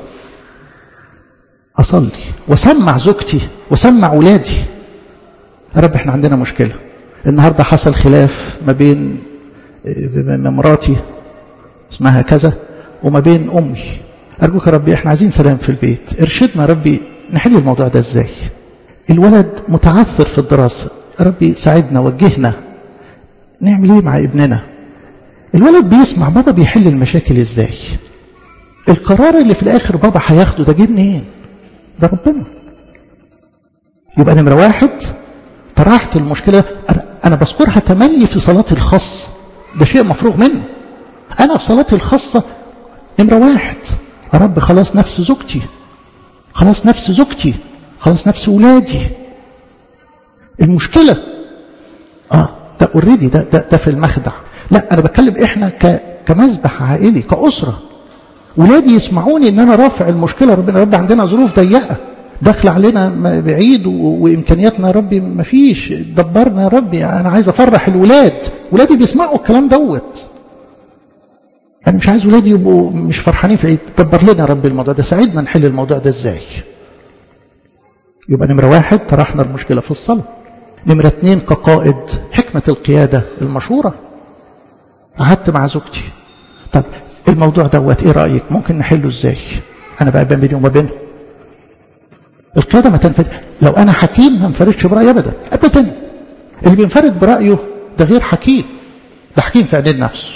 اصلي واسمع زوجتي واسمع ولادي يا رب احنا عندنا مشكله النهارده حصل خلاف ما بين مراتي اسمها كذا وما بين امي ارجوك يا ربي احنا عايزين سلام في البيت ارشدنا يا ربي نحل الموضوع ده ازاي الولد متعثر في الدراسه يا ربي ساعدنا وجهنا نعمل ايه مع ابننا الولد بيسمع بابا بيحل المشاكل ازاي القرار اللي في الاخر بابا هياخده ده جه منين ده ربنا يبقى نمره واحد طرحت المشكله انا بذكرها تملي في صلاتي الخاصه ده شيء مفروغ منه انا في صلاتي الخاصه نمره واحد يا رب خلاص نفس زوجتي خلاص نفس زوجتي خلاص نفس ولادي المشكله اه ده اوريدي ده, ده ده في المخدع لا انا بتكلم احنا ك كمذبح عائلي كاسره ولادي يسمعوني ان انا رافع المشكله ربنا رب عندنا ظروف ضيقه داخل علينا بعيد وامكانياتنا يا ربي ما فيش دبرنا يا ربي انا عايز افرح الولاد ولادي بيسمعوا الكلام دوت انا مش عايز ولادي يبقوا مش فرحانين في العيد دبر لنا يا رب الموضوع ده ساعدنا نحل الموضوع ده ازاي يبقى نمره واحد طرحنا المشكله في الصلاه نمره اتنين كقائد حكمه القياده المشوره قعدت مع زوجتي طب الموضوع دوت ايه رايك ممكن نحله ازاي انا بقى بيني وما بينه القياده ما تنفرد لو انا حكيم ما انفردش برايي ابدا ابدا اللي بينفرد برايه ده غير حكيم ده حكيم في عدل نفسه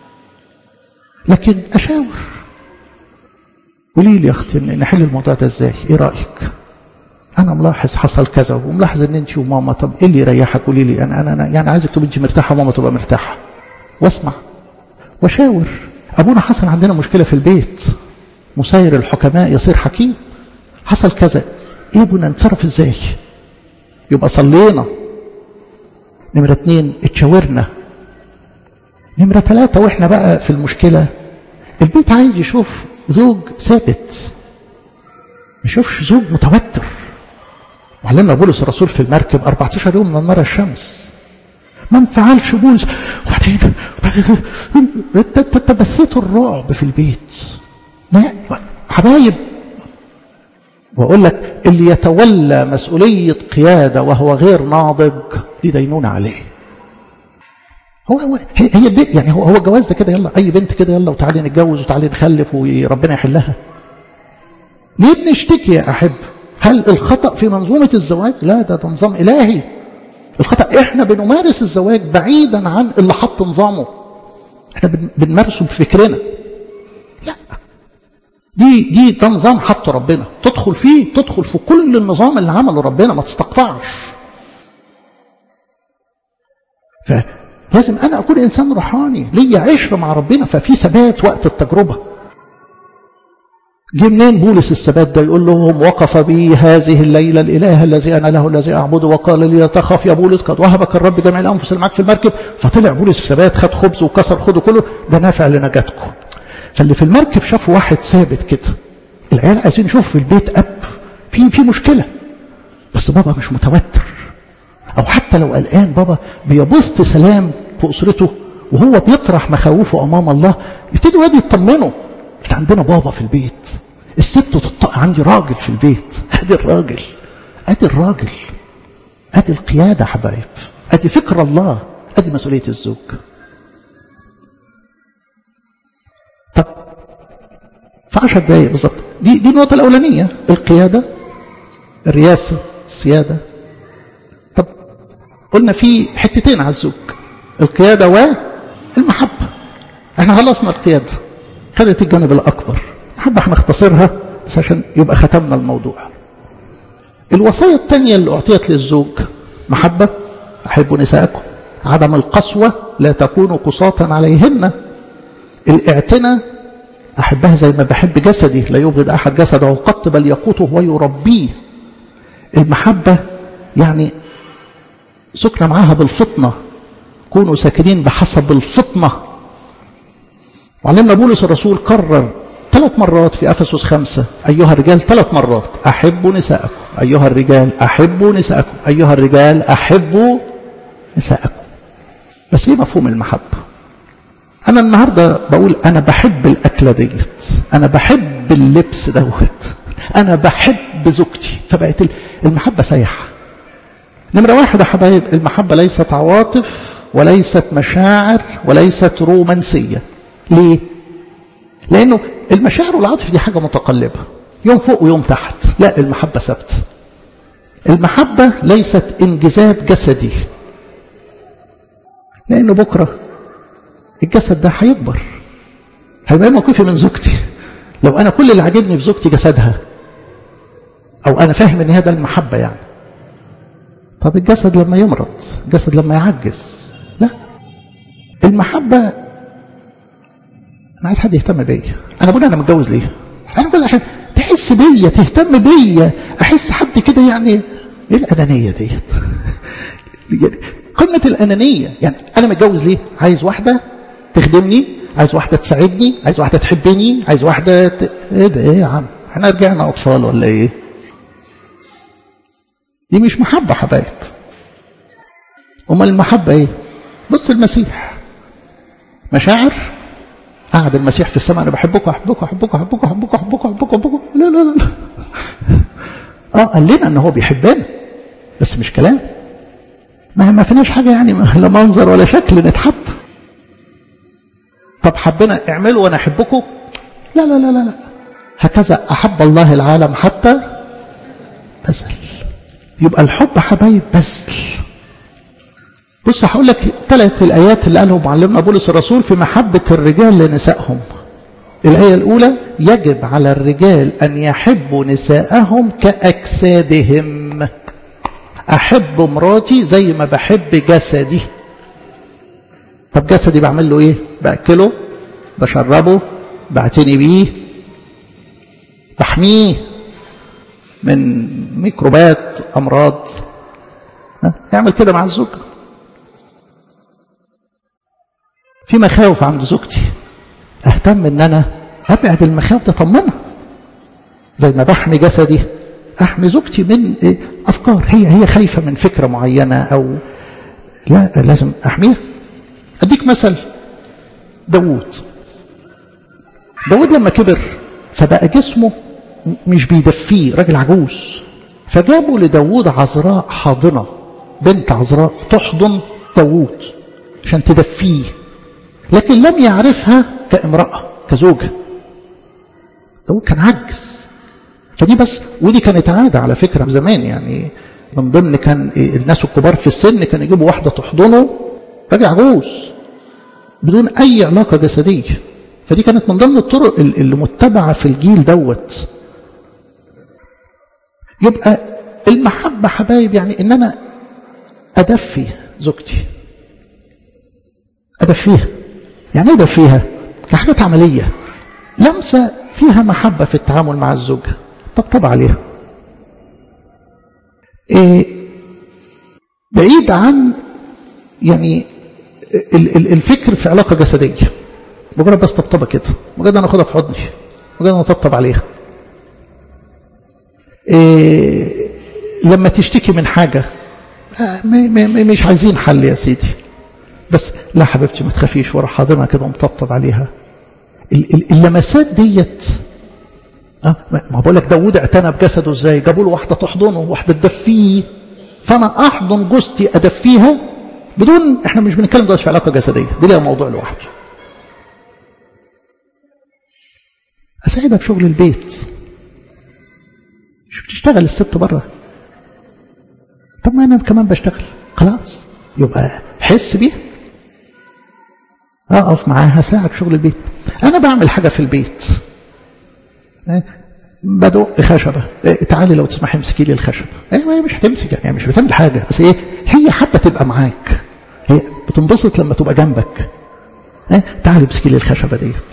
لكن اشاور قولي لي يا اختي نحل الموضوع ده ازاي ايه رايك انا ملاحظ حصل كذا وملاحظ ان انت وماما طب ايه اللي يريحك قولي لي انا انا, أنا يعني عايزك تبقى انت مرتاحه وماما تبقى مرتاحه واسمع وشاور ابونا حسن عندنا مشكله في البيت مسير الحكماء يصير حكيم حصل كذا ايه ابونا نتصرف ازاي يبقى صلينا نمرة اتنين اتشاورنا نمرة ثلاثة واحنا بقى في المشكلة البيت عايز يشوف زوج ثابت ما يشوفش زوج متوتر وعلمنا بولس الرسول في المركب 14 يوم من نار الشمس ما انفعلش بولس وبعدين انت بثيت الرعب في البيت لا حبايب واقول لك اللي يتولى مسؤوليه قياده وهو غير ناضج دي دينونه عليه هو هو هي هي دي يعني هو هو الجواز ده كده يلا اي بنت كده يلا وتعالي نتجوز وتعالي نخلف وربنا يحلها ليه بنشتكي يا احب هل الخطا في منظومه الزواج لا ده, ده نظام الهي الخطا احنا بنمارس الزواج بعيدا عن اللي حط نظامه احنا بنمارسه بفكرنا لا دي دي ده نظام حطه ربنا تدخل فيه تدخل في كل النظام اللي عمله ربنا ما تستقطعش فلازم انا اكون انسان روحاني ليا عشره مع ربنا ففي ثبات وقت التجربه جه منين بولس الثبات ده يقول لهم وقف بي هذه الليله الاله الذي انا له الذي اعبده وقال لي لا تخف يا بولس قد وهبك الرب جميع الانفس اللي معاك في المركب فطلع بولس في ثبات خد خبز وكسر خده كله ده نافع لنجاتكم فاللي في المركب شافوا واحد ثابت كده العيال عايزين يشوفوا في البيت اب في في مشكله بس بابا مش متوتر او حتى لو قلقان بابا بيبث سلام في اسرته وهو بيطرح مخاوفه امام الله يبتدوا ولاد يطمنوا احنا عندنا بابا في البيت الست تطق عندي راجل في البيت ادي الراجل ادي الراجل ادي القياده حبايب ادي فكر الله ادي مسؤوليه الزوج طب في عشر دقايق بالظبط دي دي النقطه الاولانيه القياده الرياسه السياده طب قلنا في حتتين على الزوج القياده والمحبه احنا خلصنا القياده خدت الجانب الأكبر حابة هنختصرها بس عشان يبقى ختمنا الموضوع الوصية الثانية اللي أعطيت للزوج محبة أحبوا نساءكم عدم القسوة لا تكونوا قساطا عليهن الاعتناء أحبها زي ما بحب جسدي لا يبغض أحد جسده قط بل يقوته ويربيه المحبة يعني سكن معاها بالفطنة كونوا ساكنين بحسب الفطنة وعلمنا بولس الرسول قرر ثلاث مرات في أفسس خمسة أيها الرجال ثلاث مرات أحبوا نساءكم أيها الرجال أحبوا نساءكم أيها الرجال أحبوا نساءكم بس ايه مفهوم المحبة أنا النهاردة بقول أنا بحب الأكلة ديت أنا بحب اللبس دوت أنا بحب زوجتي فبقت المحبة سايحة نمرة واحد يا حبايب المحبة ليست عواطف وليست مشاعر وليست رومانسية ليه؟ لأنه المشاعر والعاطف دي حاجة متقلبة يوم فوق ويوم تحت لا المحبة ثابتة المحبة ليست انجذاب جسدي لأنه بكرة الجسد ده هيكبر هيبقى موقفي من زوجتي لو أنا كل اللي عاجبني في زوجتي جسدها أو أنا فاهم إن هذا المحبة يعني طب الجسد لما يمرض الجسد لما يعجز لا المحبة أنا عايز حد يهتم بيا أنا بقول أنا متجوز ليه أنا بقول عشان تحس بيا تهتم بيا أحس حد كده يعني إيه الأنانية ديت قمة الأنانية يعني أنا متجوز ليه عايز واحدة تخدمني عايز واحدة تساعدني عايز واحدة تحبني عايز واحدة ت... ايه ده ايه يا عم احنا رجعنا أطفال ولا ايه دي مش محبة حبايب أمال المحبة ايه بص المسيح مشاعر قعد المسيح في السماء انا بحبكم احبكم احبكم احبكم احبكم احبكم احبكم احبكم لا لا لا اه قال لنا ان هو بيحبنا بس مش كلام ما ما فيناش حاجه يعني لا منظر ولا شكل نتحب طب حبنا اعملوا وانا احبكم لا لا لا لا لا هكذا احب الله العالم حتى بذل يبقى الحب حبايب بذل بص هقول لك ثلاث الآيات اللي قالهم معلمنا بولس الرسول في محبة الرجال لنسائهم الآية الأولى يجب على الرجال أن يحبوا نساءهم كأجسادهم أحب مراتي زي ما بحب جسدي طب جسدي بعمل له إيه بأكله بشربه بعتني بيه بحميه من ميكروبات أمراض يعمل كده مع الزوج في مخاوف عند زوجتي اهتم ان انا ابعد المخاوف دي طمنها زي ما بحمي جسدي احمي زوجتي من افكار هي هي خايفه من فكره معينه او لا لازم احميها اديك مثل داوود داوود لما كبر فبقى جسمه مش بيدفيه راجل عجوز فجابوا لداوود عذراء حاضنه بنت عذراء تحضن داوود عشان تدفيه لكن لم يعرفها كامرأة كزوجة هو كان عجز فدي بس ودي كانت عادة على فكرة زمان يعني من ضمن كان الناس الكبار في السن كان يجيبوا واحدة تحضنه راجل عجوز بدون أي علاقة جسدية فدي كانت من ضمن الطرق اللي متبعة في الجيل دوت يبقى المحبة حبايب يعني إن أنا أدفي زوجتي أدفيها يعني ايه ده فيها كحاجات عملية لمسة فيها محبة في التعامل مع الزوجة طبطب عليها إيه بعيد عن يعني الفكر في علاقة جسدية مجرد بس طبطبة كده مجرد انا اخدها في حضني مجرد انا اطبطب عليها إيه لما تشتكي من حاجة مش عايزين حل يا سيدي بس لا حبيبتي ما تخافيش ورا حاضنها كده ومطبطب عليها اللمسات ديت أه ما بقول لك داوود اعتنى بجسده ازاي جابوا له واحده تحضنه واحده تدفيه فانا احضن جوزتي ادفيها بدون احنا مش بنتكلم دلوقتي في علاقه جسديه دي ليها موضوع لوحده اساعدها في شغل البيت مش بتشتغل الست بره طب ما انا كمان بشتغل خلاص يبقى حس بيها اقف معاها ساعد شغل البيت انا بعمل حاجه في البيت بدق خشبه تعالي لو تسمحي امسكي لي الخشبه ايوه مش هتمسك يعني مش بتعمل حاجه بس ايه هي حابه تبقى معاك هي بتنبسط لما تبقى جنبك تعالي امسكي لي الخشبه ديت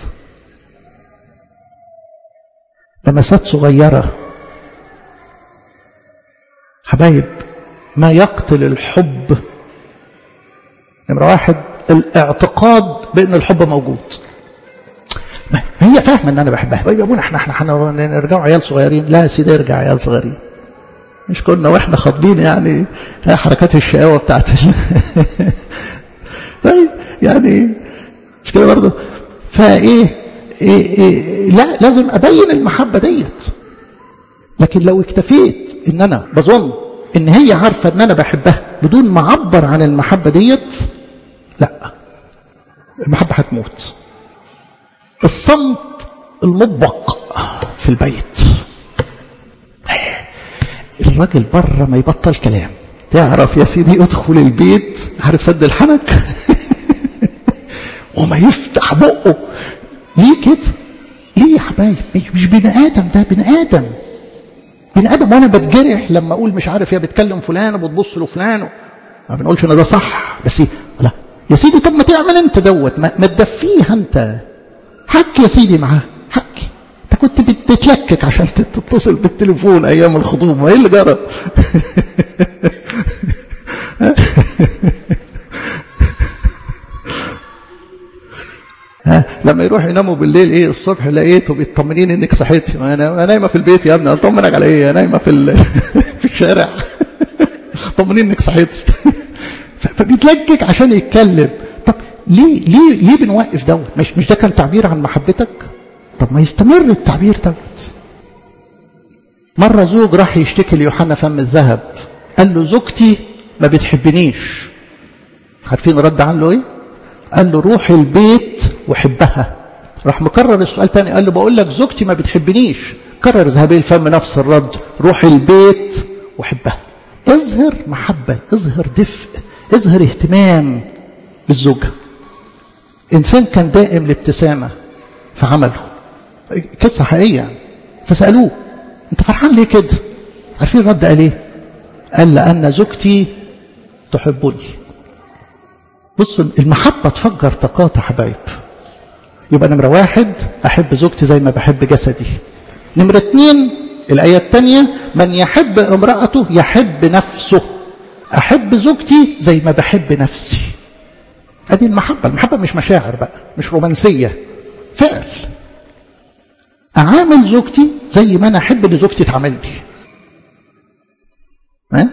لمسات صغيره حبايب ما يقتل الحب نمرة واحد الاعتقاد بأن الحب موجود ما هي فاهمه ان انا بحبها طيب يا ابونا احنا احنا هنرجعوا عيال صغيرين لا يا سيدي ارجع عيال صغيرين مش كنا واحنا خاطبين يعني حركات الشقاوه بتاعت طيب يعني مش كده برضه فايه إيه إيه لا لازم ابين المحبه ديت لكن لو اكتفيت ان انا بظن ان هي عارفه ان انا بحبها بدون ما اعبر عن المحبه ديت لا المحبه هتموت الصمت المطبق في البيت الراجل بره ما يبطل كلام تعرف يا سيدي ادخل البيت عارف سد الحنك وما يفتح بقه ليه كده ليه يا حبايب مش بني ادم ده بني ادم بني ادم وانا بتجرح لما اقول مش عارف يا بتكلم فلان وبتبص له فلان ما بنقولش ان ده صح بس لا يا سيدي طب ما تعمل انت دوت ما, ما تدفيها انت حكي يا سيدي معاه حكي انت كنت بتتلكك عشان تتصل بالتليفون ايام الخطوبه ايه اللي جرى ها لما يروح يناموا بالليل ايه الصبح لقيته بيطمنين انك صحيتي انا نايمه في البيت يا ابني اطمنك على ايه نايمه في في الشارع طمنين انك صحيتي فبيتلكك عشان يتكلم طب ليه ليه ليه بنوقف دوت مش مش ده كان تعبير عن محبتك طب ما يستمر التعبير دوت مرة زوج راح يشتكي ليوحنا فم الذهب قال له زوجتي ما بتحبنيش عارفين رد عنه ايه قال له روح البيت وحبها راح مكرر السؤال تاني قال له بقول لك زوجتي ما بتحبنيش كرر ذهبي الفم نفس الرد روح البيت وحبها اظهر محبة اظهر دفء اظهر اهتمام بالزوجة إنسان كان دائم الابتسامة في عمله قصة حقيقية يعني فسألوه أنت فرحان ليه كده عارفين الرد قال ايه قال لأن زوجتي تحبني بصوا المحبة تفجر طاقات يا حبايب يبقى نمرة واحد أحب زوجتي زي ما بحب جسدي نمرة اتنين الآية الثانية من يحب امرأته يحب نفسه أحب زوجتي زي ما بحب نفسي ادي المحبة المحبة مش مشاعر بقى مش رومانسية فعل أعامل زوجتي زي ما أنا أحب إن زوجتي تعاملني ها؟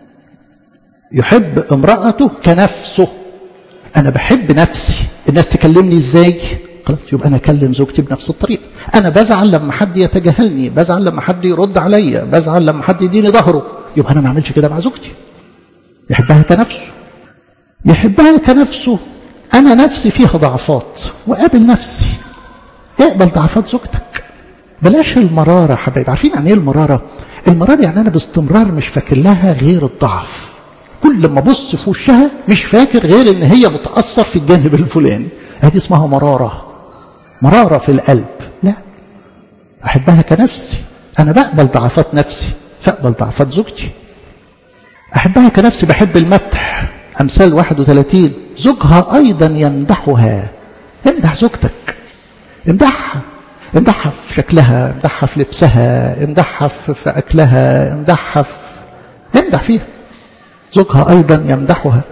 يحب امرأته كنفسه أنا بحب نفسي الناس تكلمني إزاي خلاص يبقى أنا أكلم زوجتي بنفس الطريقة أنا بزعل لما حد يتجاهلني بزعل لما حد يرد عليا بزعل لما حد يديني ظهره يبقى أنا ما أعملش كده مع زوجتي يحبها كنفسه يحبها كنفسه أنا نفسي فيها ضعفات وقابل نفسي اقبل ضعفات زوجتك بلاش المرارة حبايب عارفين يعني ايه المرارة المرارة يعني أنا باستمرار مش فاكر لها غير الضعف كل ما ابص في وشها مش فاكر غير ان هي متأثر في الجانب الفلاني هذه اسمها مرارة مرارة في القلب لا أحبها كنفسي أنا بقبل ضعفات نفسي فأقبل ضعفات زوجتي أحبها كنفسي بحب المدح أمثال 31 زوجها أيضا يمدحها امدح زوجتك امدحها امدحها في شكلها امدحها في لبسها امدحها في أكلها امدحها في امدح فيها زوجها أيضا يمدحها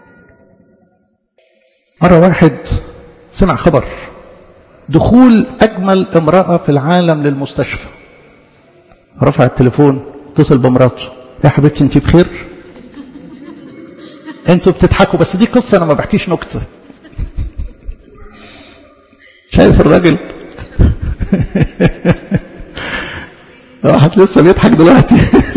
مرة واحد سمع خبر دخول أجمل امرأة في العالم للمستشفى رفع التليفون اتصل بمراته يا حبيبتي انت بخير انتوا بتضحكوا بس دي قصة انا ما بحكيش نكتة شايف الراجل واحد لسه بيضحك دلوقتي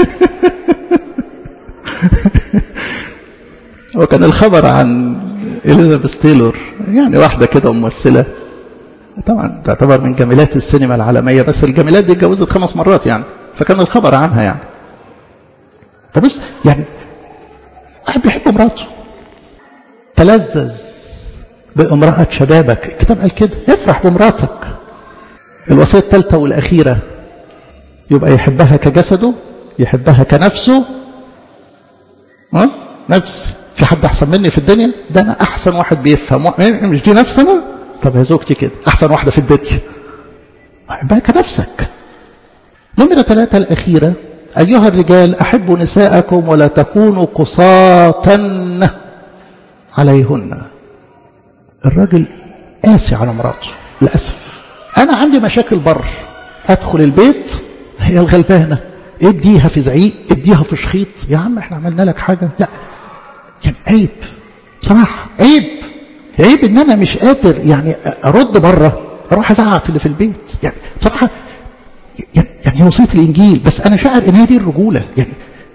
وكان الخبر عن إليزابيث تايلور يعني واحدة كده ممثلة طبعا تعتبر من جميلات السينما العالمية بس الجميلات دي اتجوزت خمس مرات يعني فكان الخبر عنها يعني فبص يعني واحد بيحب مراته تلذذ بامرأة شبابك الكتاب قال كده افرح بمراتك الوصية الثالثة والأخيرة يبقى يحبها كجسده يحبها كنفسه ها نفس في حد أحسن مني في الدنيا ده أنا أحسن واحد بيفهم مش دي نفس أنا طب يا زوجتي كده أحسن واحدة في الدنيا أحبها كنفسك نمرة ثلاثة الأخيرة أيها الرجال أحبوا نساءكم ولا تكونوا قصاتا عليهن الراجل قاسي على مراته للأسف انا عندي مشاكل بره ادخل البيت هي الغلبانه اديها في زعيق اديها في شخيط يا عم احنا عملنا لك حاجه لا يعني عيب بصراحه عيب عيب ان انا مش قادر يعني ارد بره اروح ازعق في اللي في البيت يعني بصراحه يعني هي وصيه الانجيل بس انا شاعر ان هي دي الرجوله يعني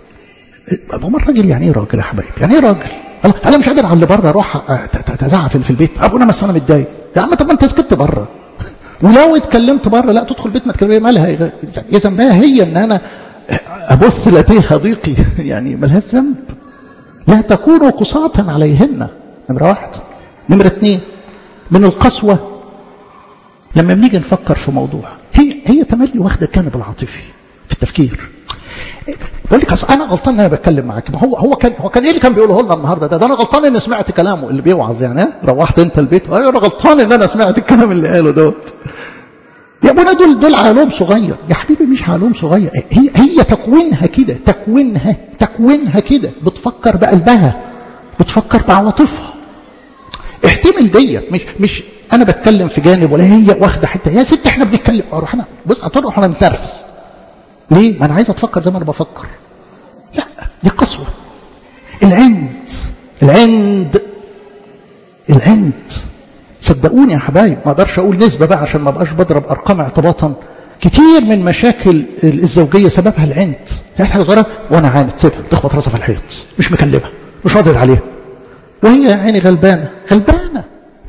هو الراجل يعني ايه راجل يا حبايبي يعني ايه راجل انا مش قادر على اللي بره اروح ازعق في, في البيت ابونا بس انا متضايق يا عم طب ما انت سكت بره ولو اتكلمت بره لا تدخل بيت ما تكلمش مالها يعني ايه ذنبها هي ان انا ابث لديها ضيقي يعني ملهاش ذنب لا تكونوا قصاة عليهن نمرة واحد نمرة اثنين من القسوة لما بنيجي نفكر في موضوع هي هي تملي واخده الجانب العاطفي في التفكير بقول لك انا غلطان ان انا بتكلم معاك ما هو هو كان هو كان ايه اللي كان بيقوله لنا النهارده ده, ده انا غلطان ان سمعت كلامه اللي بيوعظ يعني روحت انت البيت ايوه انا غلطان ان انا سمعت الكلام اللي قاله دوت يا ابونا دول دول عقلهم صغير يا حبيبي مش عقلهم صغير هي هي تكوينها كده تكوينها تكوينها كده بتفكر بقلبها بتفكر بعواطفها احتمل ديت مش مش انا بتكلم في جانب ولا هي واخده حته يا ست احنا بنتكلم اروح انا بص هتروح انا متنرفز ليه؟ ما انا عايز اتفكر زي ما انا بفكر لا دي قسوه العند العند العند صدقوني يا حبايب ما اقدرش اقول نسبه بقى عشان ما بقاش بضرب ارقام اعتباطا كتير من مشاكل الزوجيه سببها العند هي حاجه صغيره وانا عاند سيبها تخبط راسها في الحيط مش مكلمها مش راضي عليها وهي يا عيني غلبانه غلبانه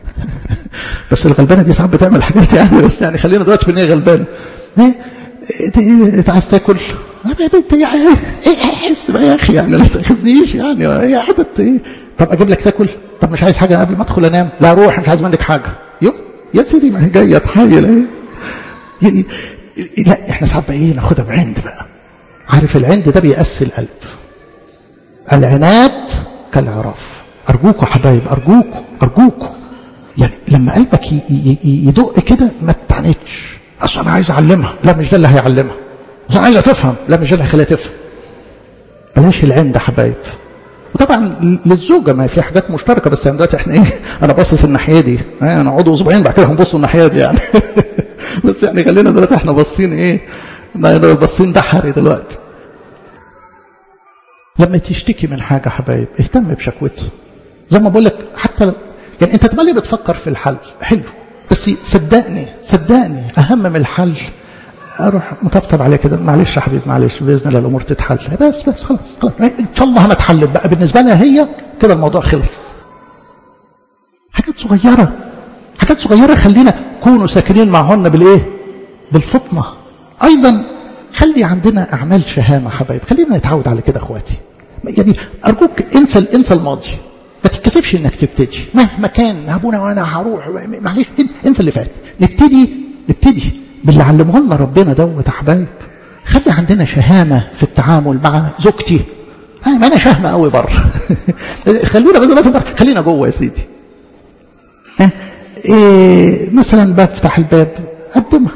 بس الغلبانه دي ساعات بتعمل حاجات يعني بس يعني خلينا دلوقتي في ان هي غلبانه انت عايز تاكل يا بنت يا حس بقى يا اخي يعني ما تاخذنيش يعني يا حدث ايه طب اجيب لك تاكل طب مش عايز حاجه قبل ما ادخل انام لا روح مش عايز منك حاجه يو يا سيدي ما هي جايه تحايل ايه يعني لا احنا ساعات بقى ايه ناخدها بعند بقى عارف العند ده بيأسي القلب العناد كالعراف ارجوكوا حبايب ارجوكوا ارجوكوا يعني لما قلبك يدق كده ما تعنتش اصل انا عايز اعلمها لا مش ده اللي هيعلمها اصل انا عايزه تفهم لا مش ده اللي هيخليها تفهم بلاش العند حبايب وطبعا للزوجة ما في حاجات مشتركة بس يعني دلوقتي احنا ايه انا باصص الناحية دي انا اقعد اسبوعين بعد كده هنبص الناحية دي يعني بس يعني خلينا دلوقتي احنا باصين ايه باصين دحري دلوقتي لما تشتكي من حاجة حبايب اهتم بشكوته زي ما بقول لك حتى يعني انت تملي بتفكر في الحل حلو بس صدقني صدقني اهم من الحل اروح مطبطب عليه كده معلش يا حبيبي معلش باذن الله الامور تتحل بس بس خلاص خلاص ان شاء الله ما اتحلت بقى بالنسبه لها هي كده الموضوع خلص حاجات صغيره حاجات صغيره خلينا كونوا ساكنين معهن بالايه بالفطنه ايضا خلي عندنا اعمال شهامه حبايب خلينا نتعود على كده اخواتي يعني ارجوك انسى انسى الماضي ما تتكسفش انك تبتدي مهما كان ابونا وانا هروح معلش انسى اللي فات نبتدي نبتدي باللي علمه لنا ربنا دوت يا حبايب خلي عندنا شهامه في التعامل مع زوجتي ها ما انا شهمه قوي بره خلونا بس بره خلينا جوه يا سيدي ها إيه مثلا بفتح الباب قدمها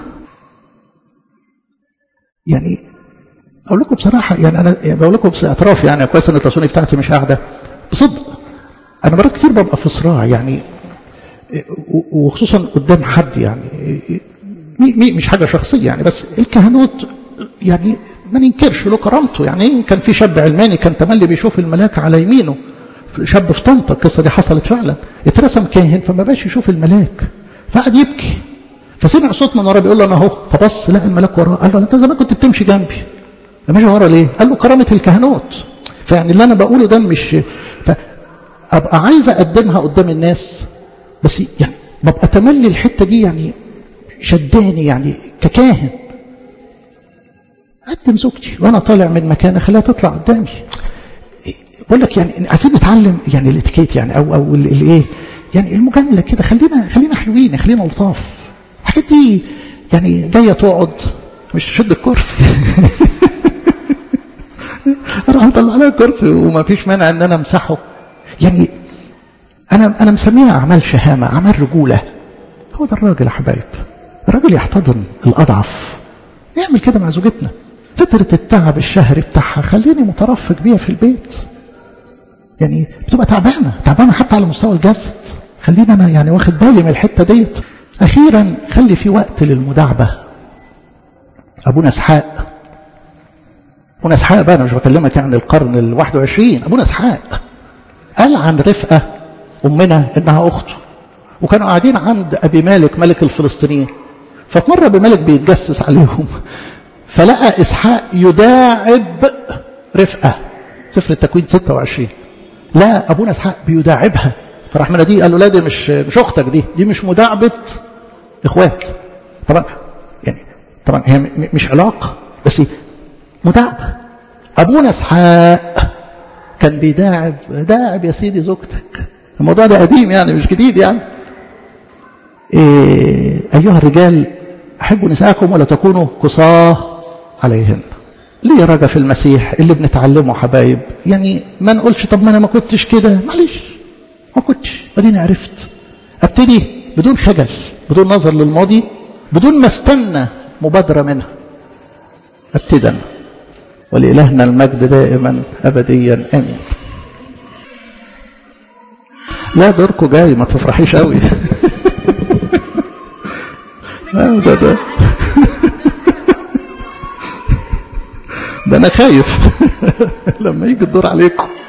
يعني اقول لكم بصراحه يعني انا بقول لكم باعتراف يعني كويس ان التصوني بتاعتي مش قاعده بصدق انا مرات كتير ببقى في صراع يعني وخصوصا قدام حد يعني مش حاجه شخصيه يعني بس الكهنوت يعني ما ننكرش له كرامته يعني كان في شاب علماني كان تملي بيشوف الملاك على يمينه شاب في طنطا القصه دي حصلت فعلا اترسم كاهن فما بقاش يشوف الملاك فقعد يبكي فسمع صوت من وراه بيقول له انا اهو فبص لقى الملاك وراه قال له انت زمان كنت بتمشي جنبي ماشي ورا ليه؟ قال له كرامه الكهنوت فيعني اللي انا بقوله ده مش ابقى عايز اقدمها قدام الناس بس يعني ببقى تملي الحته دي يعني شداني يعني ككاهن قدم زوجتي وانا طالع من مكان اخليها تطلع قدامي بقول لك يعني عايزين نتعلم يعني الاتيكيت يعني او او الايه يعني المجامله كده خلينا خلينا حلوين خلينا لطاف الحاجات دي يعني جايه تقعد مش تشد الكرسي اروح اطلع عليها الكرسي وما فيش مانع ان انا امسحه يعني انا انا مسميها اعمال شهامه اعمال رجوله هو ده الراجل يا حبايب الراجل يحتضن الاضعف نعمل كده مع زوجتنا فترة التعب الشهري بتاعها خليني مترفق بيها في البيت يعني بتبقى تعبانة تعبانة حتى على مستوى الجسد خلينا أنا يعني واخد بالي من الحتة ديت أخيرا خلي في وقت للمداعبة أبونا اسحاق أبونا اسحاق بقى أنا مش بكلمك عن القرن الواحد وعشرين أبونا اسحاق قال عن رفقة أمنا إنها أخته وكانوا قاعدين عند أبي مالك ملك الفلسطينيين ففي مرة أبي مالك بيتجسس عليهم فلقى إسحاق يداعب رفقة سفر التكوين 26 لا أبونا إسحاق بيداعبها فراح مناديه قال له لا دي مش مش أختك دي دي مش مداعبة إخوات طبعا يعني طبعا هي مش علاقة بس مداعبة أبونا إسحاق كان بيداعب داعب يا سيدي زوجتك الموضوع ده قديم يعني مش جديد يعني إيه أيها الرجال أحبوا نساءكم ولا تكونوا قصاه عليهن ليه رجا في المسيح اللي بنتعلمه حبايب يعني ما نقولش طب ما أنا ما كنتش كده معلش ما كنتش اديني عرفت ابتدي بدون خجل بدون نظر للماضي بدون ما استنى مبادرة منها ابتدي أنا ولإلهنا المجد دائما أبديا آمين لا دوركم جاي ما تفرحيش قوي لا ده ده ده انا خايف لما يجي الدور عليكم